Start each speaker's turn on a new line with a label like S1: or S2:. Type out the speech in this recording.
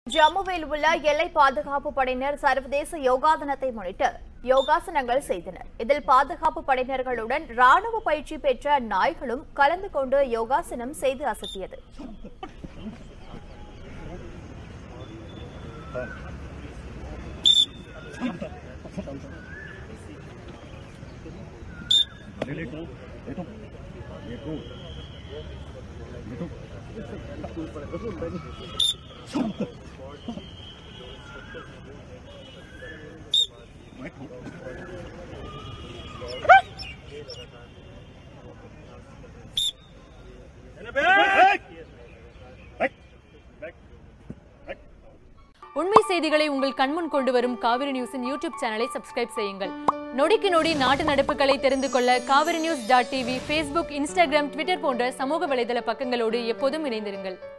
S1: ஜம்முவில் உள்ள எல்லை பாதுகாப்பு படையினர் சர்வதேச யோகா தினத்தை முன்னிட்டு யோகாசனங்கள் செய்தனர் இதில் பாதுகாப்பு படையினர்களுடன் ராணுவ பயிற்சி பெற்ற நாய்களும் கலந்து கொண்டு யோகாசனம் செய்து அசத்தியது
S2: உண்மை செய்திகளை உங்கள் கண்முன் கொண்டு வரும் காவிரி நியூஸின் யூடியூப் சேனலை சப்ஸ்கிரைப் செய்யுங்கள் நொடிக்கு நொடி நாட்டு நடப்புகளை தெரிந்து கொள்ள Kaveri news dot TV Facebook Instagram Twitter போன்ற சமூக வலைதள பக்கங்களோடு எப்போதும் இணைந்திருங்கள்